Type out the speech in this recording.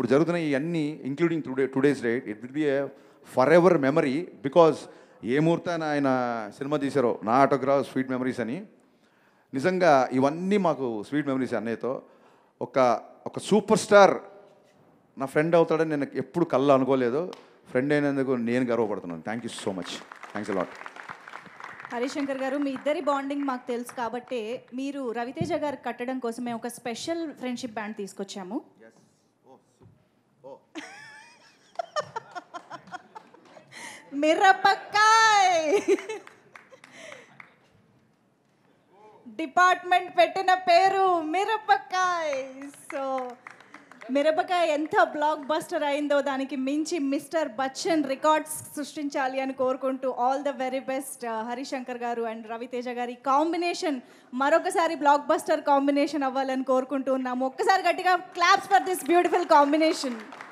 ఇప్పుడు జరుగుతున్న ఈ అన్ని including today today's date it will be a forever memory because a ముహూర్తాన ఆయన సినిమా తీశారో నా ఆటోగ్రాఫ్ స్వీట్ మెమరీస్ అని నిజంగా ఇవన్నీ మాకు స్వీట్ మెమరీస్ అన్నయ్యతో ఒక ఒక సూపర్ స్టార్ నా ఫ్రెండ్ అవుతాడని నేను ఎప్పుడు కళ్ళు అనుకోలేదు ఫ్రెండ్ అయినందుకు నేను గర్వపడుతున్నాను thank you so much thanks a lot Harishankar garu మీ ఇద్దరి బాండింగ్ మాకు తెలుసు కాబట్టి మీరు రవితేజ గారు కట్టడం కోసం మేము ఒక స్పెషల్ ఫ్రెండ్షిప్ బ్యాండ్ తీసుకొచ్చాము మిరపకాయ్ డిపార్ట్మెంట్ పెట్టిన పేరు మిరపకాయ్ సో మిరపకాయ ఎంత బ్లాక్ బస్టర్ అయిందో దానికి మించి మిస్టర్ బచ్చన్ రికార్డ్స్ సృష్టించాలి అని కోరుకుంటూ all the very best Harishankar garu and Raviteja గారి కాంబినేషన్ మరొకసారి బ్లాక్ బస్టర్ కాంబినేషన్ అవ్వాలని కోరుకుంటూ ఉన్నాము ఒక్కసారి గట్టిగా claps for this beautiful combination